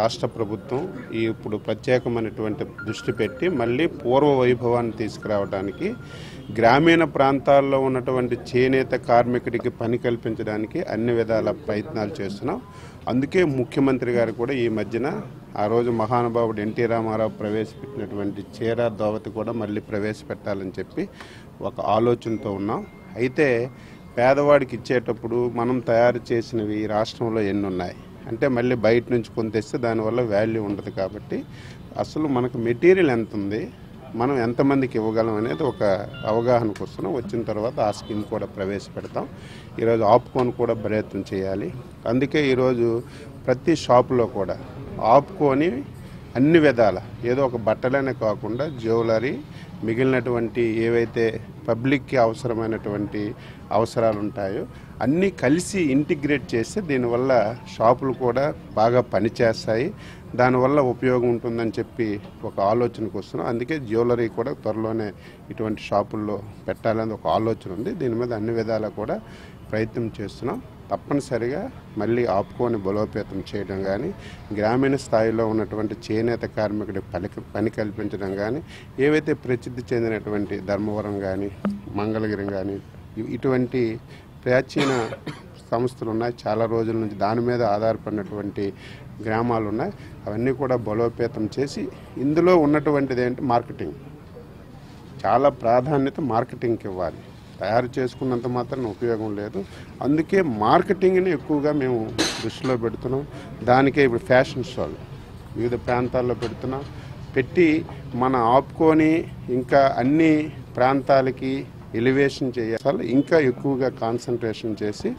రాష్ట్ర ప్రభుత్వం ఈ ఇప్పుడు ప్రత్యేకమైనటువంటి దృష్టి పెట్టి మళ్ళీ పూర్వ వైభవాన్ని తీసుకురావడానికి గ్రామీణ ప్రాంతాల్లో ఉన్నటువంటి చేనేత కార్మికుడికి పని కల్పించడానికి అన్ని విధాల ప్రయత్నాలు చేస్తున్నాం అందుకే ముఖ్యమంత్రి గారు కూడా ఈ మధ్యన ఆ రోజు మహానుభావుడు ఎన్టీ రామారావు ప్రవేశపెట్టినటువంటి చీర దోవతి కూడా మళ్ళీ ప్రవేశపెట్టాలని చెప్పి ఒక ఆలోచనతో ఉన్నాం అయితే పేదవాడికి ఇచ్చేటప్పుడు మనం తయారు చేసినవి ఈ రాష్ట్రంలో ఎన్ని ఉన్నాయి అంటే మళ్ళీ బయట నుంచి కొని తెస్తే దానివల్ల వాల్యూ ఉండదు కాబట్టి అసలు మనకు మెటీరియల్ ఎంత ఉంది మనం ఎంతమందికి ఇవ్వగలం అనేది ఒక అవగాహనకు వస్తున్నాం వచ్చిన తర్వాత ఆ స్కీమ్ కూడా ప్రవేశపెడతాం ఈరోజు ఆపుకొని కూడా ప్రయత్నం చేయాలి అందుకే ఈరోజు ప్రతి షాపులో కూడా ఆపుకొని అన్ని విధాల ఏదో ఒక బట్టలనే కాకుండా జ్యువెలరీ మిగిలినటువంటి ఏవైతే పబ్లిక్కి అవసరమైనటువంటి అవసరాలు ఉంటాయో అన్నీ కలిసి ఇంటిగ్రేట్ చేస్తే దీనివల్ల షాపులు కూడా బాగా పనిచేస్తాయి దానివల్ల ఉపయోగం ఉంటుందని చెప్పి ఒక ఆలోచనకు వస్తున్నాం అందుకే జ్యువెలరీ కూడా త్వరలోనే ఇటువంటి షాపుల్లో పెట్టాలని ఒక ఆలోచన ఉంది దీని మీద అన్ని విధాలా కూడా ప్రయత్నం చేస్తున్నాం తప్పనిసరిగా మళ్ళీ ఆపుకొని బలోపేతం చేయడం కానీ గ్రామీణ స్థాయిలో ఉన్నటువంటి చేనేత కార్మికుడి పని పని కల్పించడం కానీ ఏవైతే ప్రసిద్ధి చెందినటువంటి ధర్మవరం కానీ మంగళగిరి కానీ ఇ- ఇటువంటి ప్రాచీన సంస్థలు ఉన్నాయి చాలా రోజుల నుంచి దాని మీద ఆధారపడినటువంటి గ్రామాలు ఉన్నాయి అవన్నీ కూడా బలోపేతం చేసి ఇందులో ఉన్నటువంటిది ఏంటి మార్కెటింగ్ చాలా ప్రాధాన్యత మార్కెటింగ్కి ఇవ్వాలి తయారు చేసుకున్నంత మాత్రం ఉపయోగం లేదు అందుకే మార్కెటింగ్ని ఎక్కువగా మేము దృష్టిలో పెడుతున్నాం దానికే ఇప్పుడు ఫ్యాషన్ షోలు వివిధ ప్రాంతాల్లో పెడుతున్నాం పెట్టి మన ఆపుకొని ఇంకా అన్ని ప్రాంతాలకి ఎలివేషన్ చేయాలి ఇంకా ఎక్కువగా కాన్సన్ట్రేషన్ చేసి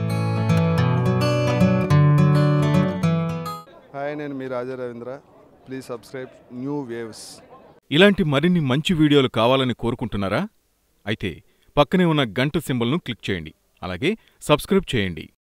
హాయ్ నేను మీ Raja Ravindra please subscribe New Waves ఇలాంటి మరిన్ని మంచి వీడియోలు కావాలని కోరుకుంటున్నారా అయితే పక్కనే ఉన్న గంట సింబల్ను క్లిక్ చేయండి అలాగే సబ్స్క్రైబ్ చేయండి